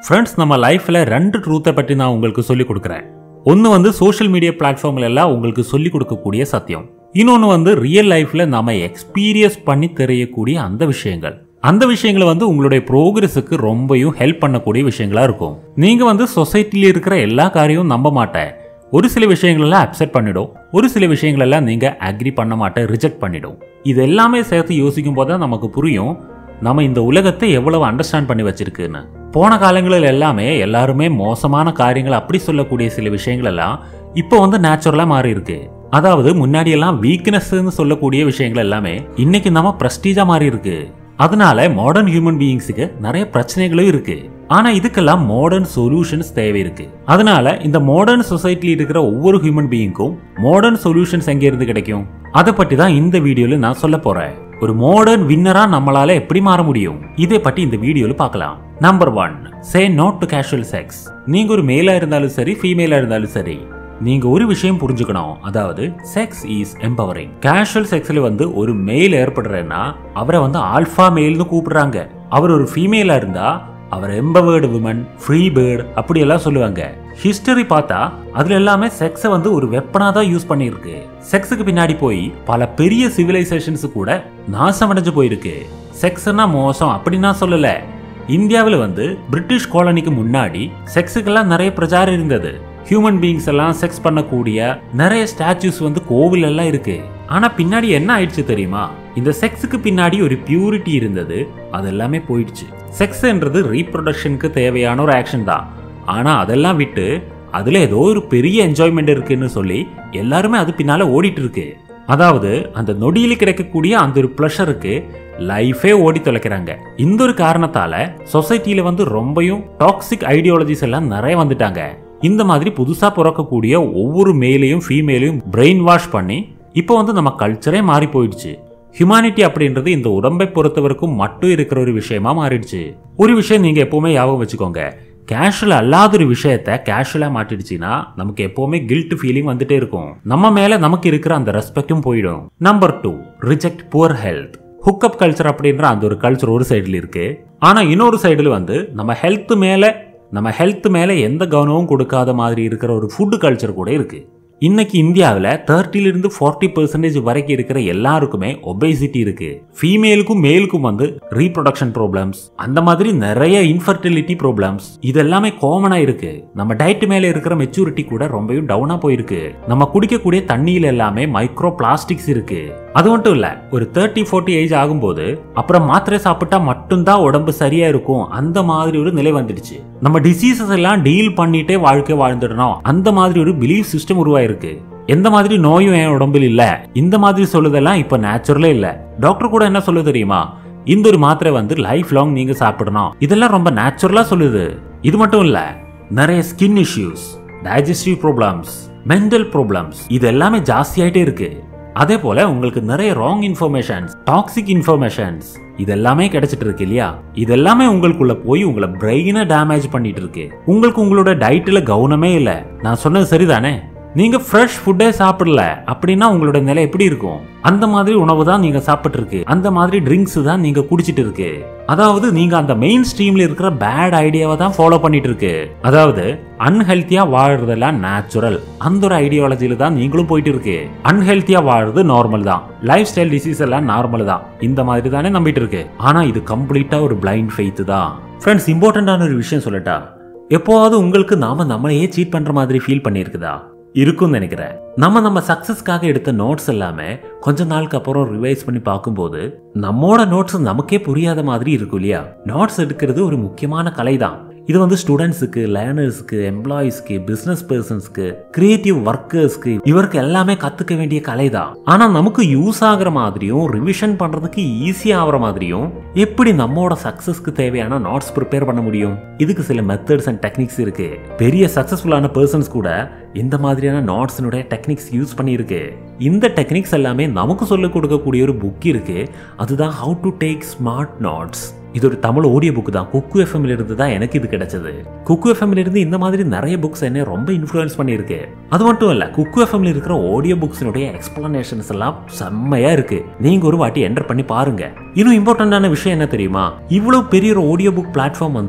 friends நம்ம லைஃப்ல ரெண்டு ட்ரூத்தை பற்றி நான் உங்களுக்கு சொல்லி கொடுக்குறேன் ஒன்று வந்து சோஷியல் மீடியா பிளாட்ஃபார்ம்ல எல்லாம் உங்களுக்கு சொல்லி கொடுக்கக்கூடிய சத்தியம் இன்னொன்று வந்து ரியல் லைஃப்ல நாம எக்ஸ்பீரியன்ஸ் பண்ணி தெரியக்கூடிய அந்த விஷயங்கள் அந்த விஷயங்களை வந்து உங்களுடைய ப்ரோக்ரஸுக்கு ரொம்பவும் ஹெல்ப் பண்ணக்கூடிய விஷயங்களா இருக்கும் நீங்க வந்து சொசைட்டில இருக்கிற எல்லா காரியமும் நம்ப மாட்டேன் ஒரு சில விஷயங்களெல்லாம் அப்செட் பண்ணிடும் ஒரு சில விஷயங்களெல்லாம் நீங்க அக்ரி பண்ண மாட்டேன் ரிஜெக்ட் பண்ணிடும் இது எல்லாமே சேர்த்து யோசிக்கும் போது தான் நமக்கு புரியும் நம்ம இந்த உலகத்தை எவ்வளவு அண்டர்ஸ்டாண்ட் பண்ணி வச்சிருக்குன்னு போன காலங்களில் எல்லாமே எல்லாருமே மோசமான காரியங்கள் அப்படி சொல்லக்கூடிய சில விஷயங்கள் எல்லாம் இப்போ வந்து நேச்சுரலா மாறி இருக்கு அதாவது முன்னாடி எல்லாம் வீக்னஸ்ன்னு சொல்லக்கூடிய விஷயங்கள் எல்லாமே இன்னைக்கு நம்ம பிரஸ்டீஜா மாறி இருக்கு அதனால மாடர்ன் ஹியூமன் பீயிங்ஸுக்கு நிறைய பிரச்சனைகளும் இருக்கு ஆனா இதுக்கெல்லாம் மாடர்ன் சொல்யூஷன்ஸ் தேவை இருக்கு அதனால இந்த மாடர்ன் சொசைட்டில இருக்கிற ஒவ்வொரு ஹியூமன் பீயிங்க்கும் மாடர்ன் சொல்யூஷன்ஸ் எங்க இருந்து கிடைக்கும் அதை பற்றி தான் இந்த வீடியோல நான் சொல்ல போறேன் ஒரு மாடர்ன் வின்னரா நம்மளால எப்படி மாற முடியும் இதை பற்றி இந்த வீடியோல பார்க்கலாம் number one say no to casual sex நீங்க ஒரு மேலா இருந்தாலும் சரி ஃபீமேலா இருந்தாலும் சரி நீங்க ஒரு விஷயம் புரிஞ்சுக்கணும் அதாவது செக்ஸ் இஸ் எம்பவரிங் கேஷுவல் செக்ஸ்ல வந்து ஒரு மேல் ஏற்படுறேன்னா அவரை வந்து ஆல்ஃபா மேல்னு கூப்பிடுறாங்க அவர் ஒரு ஃபீமேலா இருந்தா அவர் எம்பவர்டு விமன் ஃப்ரீ பேர்டு அப்படி எல்லாம் சொல்லுவாங்க ஹிஸ்டரி பார்த்தா அதுல எல்லாமே செக்ஸை வந்து ஒரு வெப்பனா தான் யூஸ் பண்ணியிருக்கு செக்ஸுக்கு பின்னாடி போய் பல பெரிய சிவிலைசேஷன்ஸ் கூட நாசமடைஞ்சு போயிருக்கு செக்ஸ்னா மோசம் அப்படின்னா சொல்லல இந்தியாவில் வந்து பிரிட்டிஷ் காலனிக்கு முன்னாடி செக்ஸுக்கெல்லாம் நிறைய பிரச்சாரம் இருந்தது ஹியூமன் பீயிங்ஸ் எல்லாம் செக்ஸ் பண்ணக்கூடிய நிறைய ஸ்டாச்சுஸ் வந்து கோவில் எல்லாம் இருக்கு ஆனா பின்னாடி என்ன ஆயிடுச்சு தெரியுமா இந்த செக்ஸுக்கு பின்னாடி ஒரு பியூரிட்டி இருந்தது அது எல்லாமே போயிடுச்சு செக்ஸ்ன்றது ரீப்ரொடக்ஷனுக்கு தேவையான ஒரு ஆக்ஷன் தான் ஆனா அதெல்லாம் விட்டு அதுல ஏதோ ஒரு பெரிய என்ஜாய்மெண்ட் இருக்குன்னு சொல்லி எல்லாருமே அது பின்னால ஓடிட்டு இருக்கு அதாவது அந்த நொடியில கிடைக்கக்கூடிய அந்த ஒரு ப்ளஷருக்கு லைஃபே ஓடி தொலைக்கிறாங்க இந்த ஒரு காரணத்தால சொசைட்டில வந்து ரொம்பவும் டாக்ஸிக் ஐடியாலஜிஸ் எல்லாம் நிறைய வந்துட்டாங்க இந்த மாதிரி புதுசா பிறக்கக்கூடிய ஒவ்வொரு மேலையும் ஃபீமேலையும் பிரெயின் வாஷ் பண்ணி இப்போ வந்து நம்ம கல்ச்சரே மாறி போயிடுச்சு ஹியூமானிட்டி அப்படின்றது இந்த உடம்பை பொறுத்தவரைக்கும் மட்டும் இருக்கிற ஒரு விஷயமா மாறிடுச்சு ஒரு விஷயம் நீங்க எப்பவுமே ஞாபகம் வச்சுக்கோங்க கேஷுவல் அல்லாத ஒரு விஷயத்த கேஷுவலா மாட்டிடுச்சுன்னா நமக்கு எப்பவுமே கில்ட் ஃபீலிங் வந்துட்டே இருக்கும் நம்ம மேல நமக்கு இருக்கிற அந்த ரெஸ்பெக்டும் போயிடும் number two reject poor health hookup culture அப்படின்ற அந்த ஒரு கல்ச்சர் ஒரு சைடுல இருக்கு ஆனா இன்னொரு சைடுல வந்து நம்ம ஹெல்த் மேல நம்ம ஹெல்த் மேல எந்த கவனமும் கொடுக்காத மாதிரி இருக்கிற ஒரு ஃபுட் கல்ச்சர் கூட இருக்கு இன்னைக்கு இந்தியாவில் தேர்ட்டிலிருந்து ஃபார்ட்டி பெர்சன்டேஜ் வரைக்கும் இருக்கிற எல்லாருக்குமே ஒபேசிட்டி இருக்கு ஃபீமேலுக்கும் மேலுக்கும் வந்து ரீப்ரொடக்ஷன் ப்ராப்ளம்ஸ் அந்த மாதிரி நிறைய இன்ஃபர்டிலிட்டி ப்ராப்ளம்ஸ் இது எல்லாமே காமனா இருக்கு நம்ம டயட் மேல இருக்கிற மெச்சூரிட்டி கூட ரொம்பவும் டவுனா போயிருக்கு நம்ம குடிக்கக்கூடிய தண்ணியில எல்லாமே மைக்ரோ பிளாஸ்டிக்ஸ் இருக்கு அது மட்டும் இல்ல ஒரு தேர்ட்டி ஃபோர்ட்டி ஏஜ் ஆகும்போது அப்புறம் மாத்திரை சாப்பிட்டா மட்டும்தான் உடம்பு சரியா இருக்கும் அந்த மாதிரி ஒரு நிலை வந்துடுச்சு நம்ம டிசீசஸ் எல்லாம் டீல் பண்ணிட்டே வாழ்க்கை வாழ்ந்துடணும் அந்த மாதிரி ஒரு பிலீஃப் சிஸ்டம் உருவாயிருக்கு எந்த மாதிரி நோயும் என் உடம்பில் இல்ல இந்த மாதிரி சொல்லுதெல்லாம் இப்ப நேச்சுரலே இல்ல டாக்டர் கூட என்ன சொல்லுது தெரியுமா இந்த ஒரு மாத்திரை வந்து லைஃப் லாங் நீங்க சாப்பிடணும் இதெல்லாம் ரொம்ப நேச்சுரலா சொல்லுது இது மட்டும் இல்ல நிறைய skin issues digestive problems mental problems இது எல்லாமே ஜாஸ்தியாயிட்டே இருக்கு அதே போல உங்களுக்கு நிறைய ராங் இன்ஃபர்மேஷன்ஸ் டாக்ஸிக் இன்ஃபர்மேஷன்ஸ் இது எல்லாமே கிடைச்சிட்டு இருக்கு இல்லையா இது எல்லாமே உங்களுக்குள்ள போய் உங்களை பிரெயினை டேமேஜ் பண்ணிட்டு இருக்கு உங்களுக்கு உங்களோட டயட்ல கவனமே இல்ல நான் சொன்னது சரிதானே நீங்க ஃப்ரெஷ் ஃபுட்டே சாப்பிடல அப்படின்னா உங்களோட நிலை எப்படி இருக்கும் அந்த மாதிரி உணவு தான் நீங்க சாப்பிட்டு இருக்கு அந்த மாதிரி ட்ரிங்க்ஸ் தான் நீங்க குடிச்சிட்டு இருக்கு அதாவது நீங்க அந்த மெயின் ஸ்ட்ரீம்ல இருக்கிற பேட் ஐடியாவை தான் ஃபாலோ பண்ணிட்டு இருக்கு அதாவது அன்ஹெல்த்தியா வாழ்றதெல்லாம் நேச்சுரல் அந்த ஒரு ஐடியாலஜில தான் நீங்களும் போயிட்டு இருக்கு அன்ஹெல்த்தியா வாழ்றது நார்மல் தான் லைஃப் ஸ்டைல் டிசீஸ் எல்லாம் நார்மல் தான் இந்த மாதிரி தானே நம்பிட்டு இருக்கு ஆனா இது கம்ப்ளீட்டா ஒரு பிளைண்ட் ஃபெய்த் தான் ஃப்ரெண்ட்ஸ் இம்பார்ட்டன்டான ஒரு விஷயம் சொல்லட்டா எப்போவாவது உங்களுக்கு நாம நம்மளையே சீட் பண்ற மாதிரி ஃபீல் பண்ணியிருக்குதா இருக்கும்னு நினைக்கிறேன் நம்ம நம்ம சக்சஸ்க்காக எடுத்த நோட்ஸ் எல்லாமே கொஞ்ச நாளுக்கு அப்புறம் ரிவைஸ் பண்ணி பார்க்கும்போது நம்மோட நோட்ஸ் நமக்கே புரியாத மாதிரி இருக்கும் இல்லையா நோட்ஸ் எடுக்கிறது ஒரு முக்கியமான கலை தான் இது வந்து ஸ்டூடெண்ட்ஸுக்கு லேர்னர்ஸ்க்கு எம்ப்ளாயிஸ்க்கு பிசினஸ் பர்சன்ஸ்க்கு கிரியேட்டிவ் ஒர்க்கர்ஸ்க்கு இவருக்கு எல்லாமே கத்துக்க வேண்டிய கலை தான் ஆனா நமக்கு யூஸ் ஆகுற மாதிரியும் ரிவிஷன் பண்றதுக்கு ஈஸியா ஆகிற மாதிரியும் எப்படி நம்மோட சக்சஸ்க்கு தேவையான நோட்ஸ் ப்ரிப்பேர் பண்ண முடியும் இதுக்கு சில மெத்தட்ஸ் அண்ட் டெக்னிக்ஸ் இருக்கு பெரிய சக்சஸ்ஃபுல்லான பர்சன்ஸ் கூட இந்த மாதிரியான நோட்ஸினுடைய டெக்னிக்ஸ் யூஸ் பண்ணியிருக்கு இந்த டெக்னிக்ஸ் எல்லாமே நமக்கு சொல்லிக் கொடுக்கக்கூடிய ஒரு புக் இருக்கு அதுதான் how to take smart notes இது ஒரு தமிழ் ஆடியோ புக் தான் குக்கு எஃப்எம்ல இருந்து தான் எனக்கு இது கிடைச்சது குக்கு எஃப்எம்ல இருந்து இந்த மாதிரி நிறைய புக்ஸ் என்ன ரொம்ப இன்ஃப்ளூயன்ஸ் பண்ணியிருக்கு அது மட்டும் இல்ல குக்கு எஃப்எம்ல இருக்கிற ஆடியோ புக்ஸினுடைய எக்ஸ்பிளனேஷன்ஸ் எல்லாம் செம்மையா இருக்கு நீங்க ஒரு வாட்டி என்டர் பண்ணி பாருங்க இன்னும் இம்பார்ட்டன்டான விஷயம் என்ன தெரியுமா இவ்வளவு பெரிய ஒரு ஆடியோ புக் பிளாட்ஃபார்ம் வந்து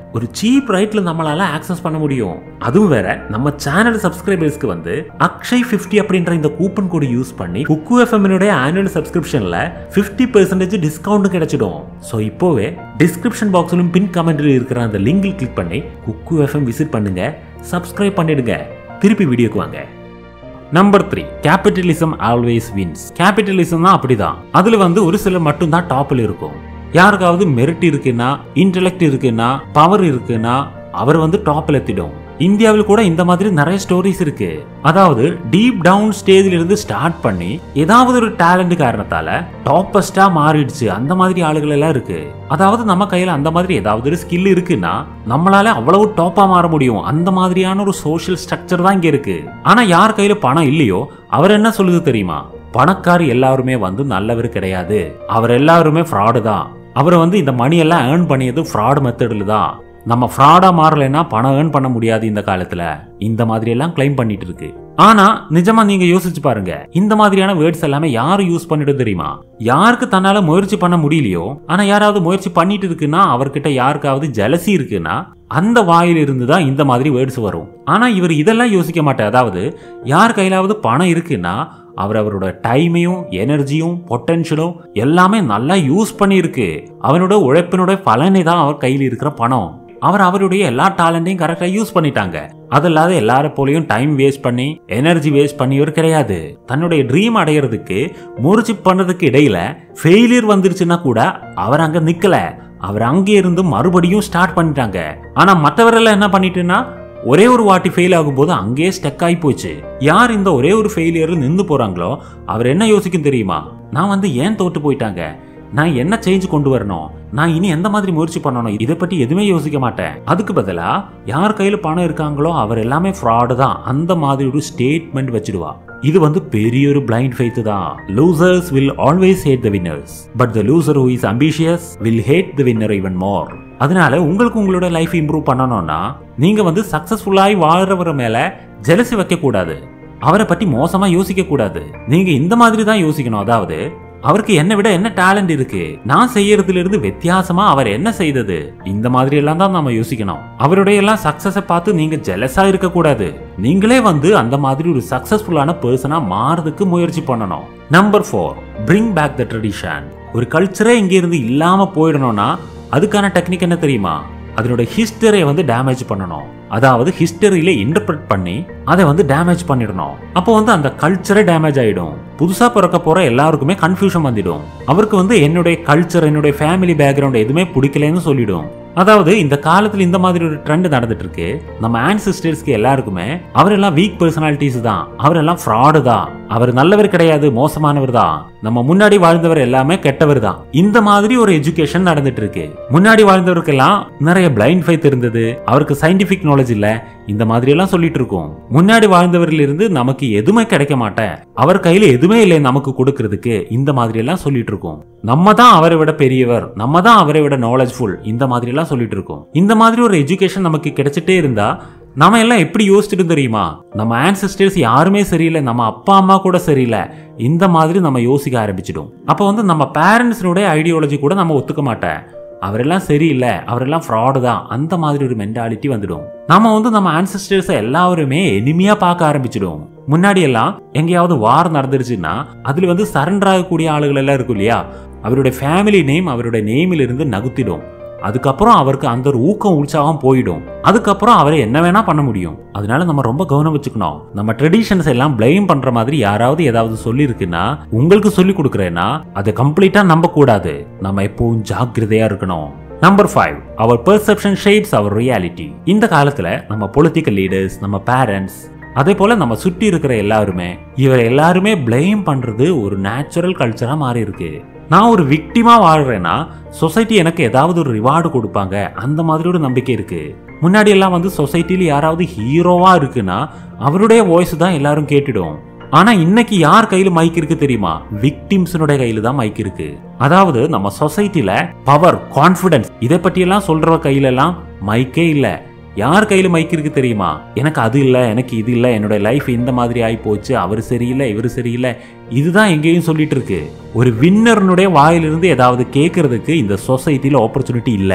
ஒரு சீப் ரேட்ல நம்மளால ஆக்சஸ் பண்ண முடியும் அதுவும் வேற நம்ம சேனல் சப்ஸ்கிரைபர்ஸ்க்கு வந்து அக்ஷய் 50 அப்படின்ற இந்த கூப்பன் கோடு யூஸ் பண்ணி குக்கு எஃப்எம்னுடைய ஆனுவல் சப்ஸ்கிரிப்ஷன்ல 50% பெர்சன்டேஜ் டிஸ்கவுண்ட் கிடைச்சிடும் ஸோ இப்போவே டிஸ்கிரிப்ஷன் பாக்ஸ்லும் பின் கமெண்ட்ல இருக்கிற அந்த லிங்கில் கிளிக் பண்ணி குக்கு எஃப்எம் விசிட் பண்ணுங்க சப்ஸ்கிரைப் பண்ணிடுங்க திருப்பி வீடியோக்கு வாங்க number three capitalism always wins capitalism தான் அப்படிதான் அதுல வந்து ஒரு சிலர் மட்டும்தான் டாப்ல இருக்கும் யாருக்காவது மெரிட் இருக்குன்னா இன்டெலெக்ட் இருக்குன்னா பவர் இருக்குன்னா அவர் வந்து டாப்ல எத்திடும் இந்தியாவில் கூட இந்த மாதிரி நிறைய ஸ்டோரிஸ் இருக்கு அதாவது டீப் டவுன் ஸ்டேஜ்ல இருந்து ஸ்டார்ட் பண்ணி ஏதாவது ஒரு டேலண்ட் காரணத்தால டாப்பஸ்டா மாறிடுச்சு அந்த மாதிரி ஆளுகள் எல்லாம் இருக்கு அதாவது நம்ம கையில அந்த மாதிரி ஏதாவது ஒரு ஸ்கில் இருக்குன்னா நம்மளால அவ்வளவு டாப்பா மாற முடியும் அந்த மாதிரியான ஒரு சோஷியல் ஸ்ட்ரக்சர் தான் இங்க இருக்கு ஆனா யார் கையில பணம் இல்லையோ அவர் என்ன சொல்லுது தெரியுமா பணக்கார் எல்லாருமே வந்து நல்லவர் கிடையாது அவர் எல்லாருமே ஃப்ராடு தான் அவர் வந்து இந்த மணி எல்லாம் ஏர்ன் பண்ணியது ஃப்ராட் மெத்தடில் தான் நம்ம ஃப்ராடா மாறலைன்னா பணம் ஏர்ன் பண்ண முடியாது இந்த காலத்துல இந்த மாதிரி எல்லாம் கிளைம் பண்ணிட்டு இருக்கு ஆனா நிஜமா நீங்க யோசிச்சு பாருங்க இந்த மாதிரியான வேர்ட்ஸ் எல்லாமே யாரு யூஸ் பண்ணிட்டு தெரியுமா யாருக்கு தன்னால முயற்சி பண்ண முடியலையோ ஆனா யாராவது முயற்சி பண்ணிட்டு இருக்குன்னா அவர்கிட்ட யாருக்காவது ஜலசி இருக்குன்னா அந்த வாயில இருந்து தான் இந்த மாதிரி வேர்ட்ஸ் வரும் ஆனா இவர் இதெல்லாம் யோசிக்க மாட்டார் அதாவது யார் கையிலாவது பணம் இருக்குன்னா அவர் அவரோட டைமையும் எனர்ஜியும் பொட்டன்ஷியலும் எல்லாமே நல்லா யூஸ் பண்ணியிருக்கு அவனோட உழைப்பினோட பலனை தான் அவர் கையில் இருக்கிற பணம் அவர் அவருடைய எல்லா டேலண்டையும் கரெக்டாக யூஸ் பண்ணிட்டாங்க அது இல்லாத எல்லார போலையும் டைம் வேஸ்ட் பண்ணி எனர்ஜி வேஸ்ட் பண்ணியவர் கிடையாது தன்னுடைய ட்ரீம் அடையிறதுக்கு முயற்சி பண்றதுக்கு இடையில ஃபெயிலியர் வந்துருச்சுன்னா கூட அவர் அங்க நிக்கல அவர் அங்கே இருந்து மறுபடியும் ஸ்டார்ட் பண்ணிட்டாங்க ஆனா மற்றவரெல்லாம் என்ன பண்ணிட்டுன்னா ஒரே ஒரு வாட்டி ஃபெயில் ஆகும்போது அங்கேயே ஸ்டக் ஆகி போச்சு யார் இந்த ஒரே ஒரு ஃபெயிலியர் நின்று போறாங்களோ அவர் என்ன யோசிக்கும் தெரியுமா நான் வந்து ஏன் தோத்து போயிட்டாங்க நான் என்ன சேஞ்ச் கொண்டு வரணும் நான் இனி எந்த மாதிரி முயற்சி பண்ணணும் இதை பத்தி எதுவுமே யோசிக்க மாட்டேன் அதுக்கு பதிலா யார் கையில பணம் இருக்காங்களோ அவர் எல்லாமே ஃப்ராடு தான் அந்த மாதிரி ஒரு ஸ்டேட்மெண்ட் வச்சிடுவா இது வந்து பெரிய ஒரு பிளைண்ட் ஃபெய்த் தான் losers will always hate the winners but the loser who is ambitious will hate the winner even more அதனால உங்களுக்கு உங்களோட லைஃப் இம்ப்ரூவ் பண்ணணும்னா நீங்க வந்து சக்சஸ்ஃபுல்லாய் வாழ்றவர மேல ஜெலசி வைக்க கூடாது அவரை பத்தி மோசமா யோசிக்க கூடாது நீங்க இந்த மாதிரி தான் யோசிக்கணும் அதாவது அவருக்கு என்னை விட என்ன டேலண்ட் இருக்கு நான் செய்யறதுல இருந்து வித்தியாசமா அவர் என்ன செய்தது இந்த மாதிரி எல்லாம் தான் நம்ம யோசிக்கணும் அவருடைய எல்லாம் சக்சஸை பார்த்து நீங்க ஜெலஸா இருக்க கூடாது நீங்களே வந்து அந்த மாதிரி ஒரு சக்சஸ்ஃபுல்லான பர்சனா மாறதுக்கு முயற்சி பண்ணணும் number four bring back the tradition ஒரு கல்ச்சரே இங்க இருந்து இல்லாம போயிடணும்னா அதுக்கான டெக்னிக் என்ன தெரியுமா அதனோட ஹிஸ்டரியை வந்து டேமேஜ் பண்ணணும் அதாவது ஹிஸ்டரியில இன்டர்பிரட் பண்ணி அதை வந்து டேமேஜ் பண்ணிடணும் அப்போ வந்து அந்த கல்ச்சரே டேமேஜ் ஆயிடும் புதுசா பிறக்க போற எல்லாருக்குமே கன்ஃபியூஷன் வந்துடும் அவருக்கு வந்து என்னுடைய கல்ச்சர் என்னுடைய ஃபேமிலி பேக்ரவுண்ட் எதுவுமே பிடிக்கலன்னு சொல்லிடும் அதாவது இந்த காலத்துல இந்த மாதிரி ஒரு ட்ரெண்ட் நடந்துட்டு இருக்கு நம்ம ஆன்சிஸ்டர்ஸ்க்கு எல்லாருக்குமே அவரெல்லாம் வீக் பர்சனாலிட்டிஸ் தான் அவரெல்லாம் ஃப்ராடு தான் அவர் நல்லவர் கிடையாது மோசமானவர் தான் நம்ம முன்னாடி வாழ்ந்தவர் எல்லாமே கெட்டவர் தான் இந்த மாதிரி ஒரு எஜுகேஷன் நடந்துட்டு இருக்கு முன்னாடி வாழ்ந்தவருக்கெல்லாம் நிறைய பிளைண்ட் ஃபைத் இருந்தது அவருக்கு சயின்டிபிக் நாலேஜ் இல்ல இந்த மாதிரி எல்லாம் சொல்லிட்டு இருக்கோம் முன்னாடி வாழ்ந்தவரில் இருந்து நமக்கு எதுவுமே கிடைக்க மாட்டேன் அவர் கையில எதுவுமே இல்லை நமக்கு கொடுக்கறதுக்கு இந்த மாதிரி எல்லாம் சொல்லிட்டு இருக்கோம் நம்ம தான் அவரை விட பெரியவர் நம்ம தான் அவரை விட நாலேஜ்ஃபுல் இந்த மாதிரி எல்லாம் சொல்லிட்டு இருக்கோம் இந்த மாதிரி ஒரு எஜுகேஷன் நமக்கு கிடைச்சிட்டே இருந்தா நாம எல்லாம் எப்படி யோசிச்சுட்டு தெரியுமா நம்ம ஆன்சிஸ்டர்ஸ் யாருமே சரியில்லை நம்ம அப்பா அம்மா கூட சரியில்லை இந்த மாதிரி நம்ம யோசிக்க ஆரம்பிச்சிடும் அப்போ வந்து நம்ம பேரண்ட்ஸினுடைய ஐடியாலஜி கூட நம்ம ஒத்துக்க மாட்டேன் அவரெல்லாம் சரியில்லை அவரெல்லாம் ஃப்ராடு தான் அந்த மாதிரி ஒரு மென்டாலிட்டி வந்துடும் நாம வந்து நம்ம ஆன்சிஸ்டர்ஸை எல்லாருமே எனிமையா பார்க்க ஆரம்பிச்சிடும் முன்னாடி எல்லாம் எங்கேயாவது வார் நடந்துருச்சுன்னா அதுல வந்து சரண்டர் ஆகக்கூடிய ஆளுகள் எல்லாம் இருக்கும் இல்லையா அவருடைய ஃபேமிலி நேம் அவருடைய நேமில் இருந்து நகுத்திடும் அதுக்கப்புறம் அவருக்கு அந்த ஒரு ஊக்கம் உற்சாகம் போயிடும் அதுக்கப்புறம் அவரை என்ன வேணா பண்ண முடியும் அதனால நம்ம ரொம்ப கவனம் வச்சுக்கணும் நம்ம ட்ரெடிஷன்ஸ் எல்லாம் பிளேம் பண்ற மாதிரி யாராவது ஏதாவது சொல்லி இருக்குன்னா உங்களுக்கு சொல்லி கொடுக்குறேன்னா அதை கம்ப்ளீட்டா நம்ப கூடாது நம்ம எப்பவும் ஜாக்கிரதையா இருக்கணும் number five our perception shapes our reality இந்த காலத்துல நம்ம பொலிட்டிக்கல் லீடர்ஸ் நம்ம பேரண்ட்ஸ் அதே போல நம்ம சுற்றி இருக்கிற எல்லாருமே இவர் எல்லாருமே பிளேம் பண்றது ஒரு நேச்சுரல் கல்ச்சரா மாறி இருக்கு நான் ஒரு விக்டிமா வாழ்றேன்னா சொசைட்டி எனக்கு ஏதாவது ஒரு ரிவார்டு கொடுப்பாங்க அந்த மாதிரி ஒரு நம்பிக்கை இருக்கு முன்னாடி எல்லாம் வந்து சொசைட்டில யாராவது ஹீரோவா இருக்குன்னா அவருடைய வாய்ஸ் தான் எல்லாரும் கேட்டுடும் ஆனா இன்னைக்கு யார் கையில மைக் இருக்கு தெரியுமா விக்டிம்ஸனுடைய கையில தான் மைக் இருக்கு அதாவது நம்ம சொசைட்டில பவர் கான்பிடன்ஸ் இதை பத்தி எல்லாம் சொல்ற கையில எல்லாம் மைக்கே இல்ல யார் கையில மைக் இருக்கு தெரியுமா எனக்கு அது இல்ல எனக்கு இது இல்ல என்னோட லைஃப் இந்த மாதிரி ஆகி போச்சு அவர் சரியில்லை இவர் சரியில்லை இதுதான் எங்கேயும் சொல்லிட்டு இருக்கு ஒரு வின்னர்னுடைய வாயிலிருந்து ஏதாவது கேட்கறதுக்கு இந்த சொசைட்டில ஆப்பர்ச்சுனிட்டி இல்ல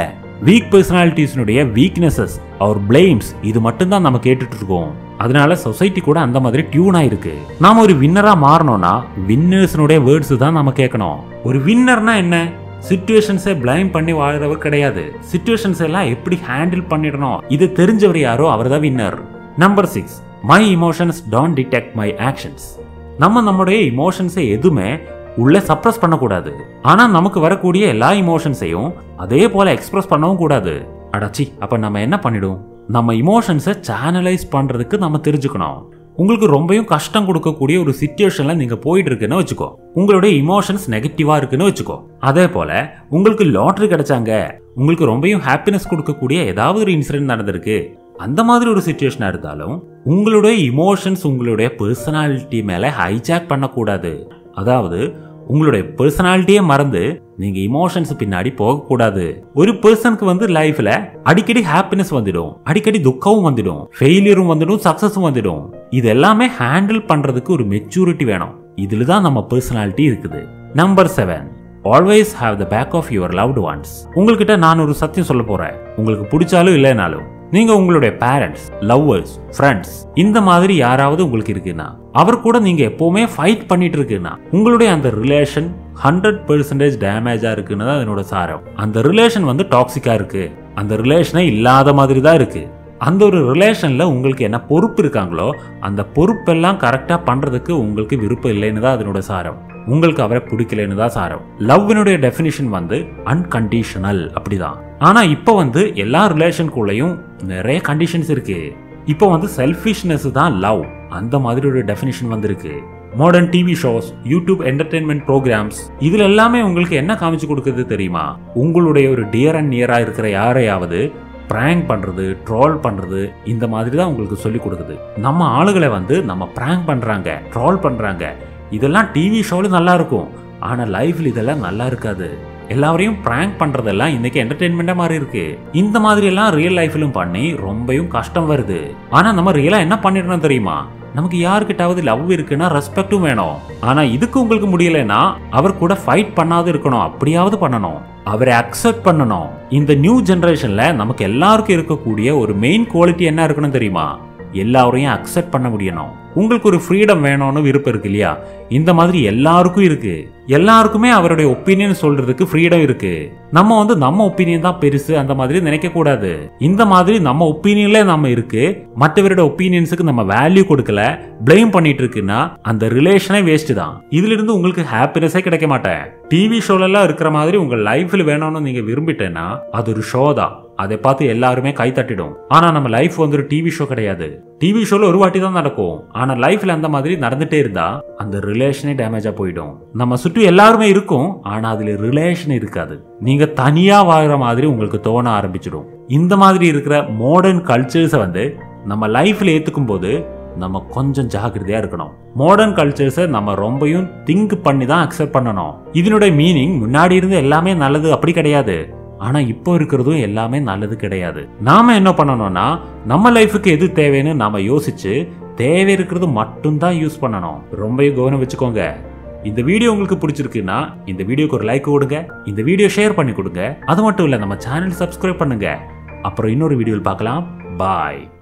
வீக் பர்சனாலிட்டிஸ்னுடைய வீக்னஸஸ் அவர் பிளேம்ஸ் இது மட்டும்தான் நம்ம கேட்டுட்டு இருக்கோம் அதனால சொசைட்டி கூட அந்த மாதிரி டியூன் ஆயிருக்கு நாம ஒரு வின்னரா மாறணும்னா வின்னர்ஸ்னுடைய வேர்ட்ஸ் தான் நம்ம கேட்கணும் ஒரு வின்னர்னா என்ன சுச்சுவேஷன்ஸை பிளைம் பண்ணி வாழ்றவர் கிடையாது சுச்சுவேஷன்ஸ் எல்லாம் எப்படி ஹேண்டில் பண்ணிடணும் இது தெரிஞ்சவர் யாரோ அவர் தான் winner number six my emotions don't detect my actions நம்ம நம்முடைய இமோஷன்ஸை எதுவுமே உள்ள சப்ரஸ் பண்ணக்கூடாது ஆனா நமக்கு வரக்கூடிய எல்லா இமோஷன்ஸையும் அதே போல எக்ஸ்பிரஸ் பண்ணவும் கூடாது அடாச்சி அப்ப நம்ம என்ன பண்ணிடும் நம்ம இமோஷன்ஸை சேனலைஸ் பண்றதுக்கு நம்ம தெரிஞ்சுக்கணும் உங்களுக்கு ரொம்பவும் கஷ்டம் கொடுக்கக்கூடிய ஒரு சுச்சுவேஷன்ல நீங்க போயிட்டு இருக்குன்னு வச்சுக்கோ உங்களுடைய இமோஷன்ஸ் நெகட்டிவா இருக்குன்னு வச்சுக்கோ அதே போல உங்களுக்கு லாட்ரி கிடைச்சாங்க உங்களுக்கு ரொம்பவும் ஹாப்பினஸ் கொடுக்கக்கூடிய ஏதாவது ஒரு இன்சிடென்ட் நடந்திருக்கு அந்த மாதிரி ஒரு சுச்சுவேஷனா இருந்தாலும் உங்களுடைய இமோஷன்ஸ் உங்களுடைய பர்சனாலிட்டி மேல ஹைஜாக் பண்ணக்கூடாது அதாவது உங்களுடைய பர்சனாலிட்டியே மறந்து நீங்க இமோஷன்ஸ் பின்னாடி போகக்கூடாது ஒரு பர்சனுக்கு வந்து லைஃப்ல அடிக்கடி ஹாப்பினஸ் வந்துடும் அடிக்கடி துக்கமும் வந்துடும் ஃபெயிலியரும் வந்துடும் சக்சஸும் வந்துடும் இது எல்லாமே ஹேண்டில் பண்றதுக்கு ஒரு மெச்சூரிட்டி வேணும் இதுல தான் நம்ம பர்சனாலிட்டி இருக்குது number seven always have the back of your loved ones உங்ககிட்ட நான் ஒரு சத்தியம் சொல்ல போறேன் உங்களுக்கு பிடிச்சாலும் இல்லைனாலும் நீங்க உங்களுடைய பேரண்ட்ஸ் லவ்வர்ஸ் ஃப்ரெண்ட்ஸ் இந்த மாதிரி யாராவது உங்களுக்கு இருக்குன்னா அவர் கூட நீங்க எப்பவுமே ஃபைட் பண்ணிட்டு இருக்குன்னா உங்களுடைய அந்த ரிலேஷன் ஹண்ட்ரட் பெர்சன்டேஜ் டேமேஜா இருக்குன்னு தான் அதனோட சாரம் அந்த ரிலேஷன் வந்து டாக்ஸிக்கா இருக்கு அந்த ரிலேஷனே இல்லாத மாதிரி தான் இருக்கு அந்த ஒரு ரிலேஷன்ல உங்களுக்கு என்ன பொறுப்பு இருக்காங்களோ அந்த பொறுப்பெல்லாம் கரெக்டா பண்றதுக்கு உங்களுக்கு விருப்பம் இல்லைன்னு தான் அதனோட சாரம் உங்களுக்கு அவரை பிடிக்கலன்னு தான் சாரம் லவ்வினுடைய டெஃபினிஷன் வந்து அன்கண்டிஷனல் அப்படிதான் ஆனா இப்போ வந்து எல்லா ரிலேஷனுக்குள்ளேயும் நிறைய கண்டிஷன்ஸ் இருக்கு இப்போ வந்து செல்ஃபிஷ்னஸ் தான் லவ் அந்த மாதிரி ஒரு டெஃபினிஷன் வந்திருக்கு modern TV shows YouTube entertainment programmes இதுல எல்லாமே உங்களுக்கு என்ன காமிச்சு கொடுக்குறது தெரியுமா உங்களுடைய ஒரு டியர் அண்ட் நியரா இருக்கிற யாரையாவது பிராங்க் பண்றது ட்ரால் பண்றது இந்த மாதிரி தான் உங்களுக்கு சொல்லி கொடுக்குது நம்ம ஆளுகளை வந்து நம்ம பிராங்க் பண்றாங்க ட்ரால் பண்றாங்க இதெல்லாம் டிவி ஷோல நல்லா இருக்கும் ஆனா லைஃப்ல இதெல்லாம் நல்லா இருக்காது எல்லாரையும் பிராங்க் பண்றதெல்லாம் இன்னைக்கு என்டர்டைன்மெண்டா மாறி இருக்கு இந்த மாதிரி எல்லாம் ரியல் லைஃப்லும் பண்ணி ரொம்பவும் கஷ்டம் வருது ஆனா நம்ம ரியலா என்ன பண்ணிடணும் தெரியுமா நமக்கு யாருக்கிட்டாவது லவ் இருக்குன்னா ரெஸ்பெக்டும் வேணும் ஆனா இதுக்கு உங்களுக்கு முடியலன்னா அவர் கூட ஃபைட் பண்ணாது இருக்கணும் அப்படியாவது பண்ணணும் அவரை அக்செப்ட் பண்ணணும் இந்த நியூ ஜெனரேஷன்ல நமக்கு எல்லாருக்கும் இருக்கக்கூடிய ஒரு மெயின் குவாலிட்டி என்ன இருக்கணும் தெரியுமா எல்லாரையும் அக்செப்ட் பண்ண முடியணும் உங்களுக்கு ஒரு ஃப்ரீடம் வேணும்னு விருப்பம் இருக்கு இல்லையா இந்த மாதிரி எல்லாருக்கும் இருக்கு எல்லாருக்குமே அவருடைய ஒப்பீனியன் சொல்றதுக்கு ஃப்ரீடம் இருக்கு நம்ம வந்து நம்ம ஒப்பீனியன் தான் பெருசு அந்த மாதிரி நினைக்க கூடாது இந்த மாதிரி நம்ம ஒப்பீனியன்ல நம்ம இருக்கு மற்றவரோட ஒப்பீனியன்ஸுக்கு நம்ம வேல்யூ கொடுக்கல பிளேம் பண்ணிட்டு இருக்குன்னா அந்த ரிலேஷனே வேஸ்ட் தான் இதுல இருந்து உங்களுக்கு ஹாப்பினஸே கிடைக்க மாட்டேன் டிவி ஷோல எல்லாம் இருக்கிற மாதிரி உங்க லைஃப்ல வேணும்னு நீங்க விரும்பிட்டேன்னா அது ஒரு ஷோ தான் அதை பார்த்து எல்லாருமே கை தட்டிடும் ஆனா நம்ம லைஃப் வந்து ஒரு டிவி ஷோ கிடையாது டிவி ஷோல ஒரு வாட்டி தான் நடக்கும் ஆனா லைஃப்ல அந்த மாதிரி நடந்துட்டே இருந்தா அந்த ரிலேஷனே டேமேஜா போயிடும் நம்ம சுற்றி எல்லாருமே இருக்கும் ஆனா அதுல ரிலேஷன் இருக்காது நீங்க தனியா வாழ்ற மாதிரி உங்களுக்கு தோண ஆரம்பிச்சிடும் இந்த மாதிரி இருக்கிற மாடர்ன் கல்ச்சர்ஸை வந்து நம்ம லைஃப்ல ஏத்துக்கும் போது நம்ம கொஞ்சம் ஜாக்கிரதையா இருக்கணும் மாடர்ன் கல்ச்சர்ஸை நம்ம ரொம்பவும் திங்க் பண்ணி தான் அக்செப்ட் பண்ணணும் இதனுடைய மீனிங் முன்னாடி இருந்து எல்லாமே நல்லது அப்படி கிடையாது ஆனா இப்போ இருக்கிறதும் எல்லாமே நல்லது கிடையாது நாம என்ன பண்ணணும்னா நம்ம லைஃபுக்கு எது தேவைன்னு நாம யோசிச்சு தேவை இருக்கிறது மட்டும்தான் யூஸ் பண்ணணும் ரொம்ப கவனம் வச்சுக்கோங்க இந்த வீடியோ உங்களுக்கு பிடிச்சிருக்குன்னா இந்த வீடியோக்கு ஒரு லைக் கொடுங்க இந்த வீடியோ ஷேர் பண்ணி கொடுங்க அது மட்டும் இல்ல நம்ம சேனல் சப்ஸ்கிரைப் பண்ணுங்க அப்புறம் இன்னொரு வீடியோவில் பார்க்கலாம் பாய்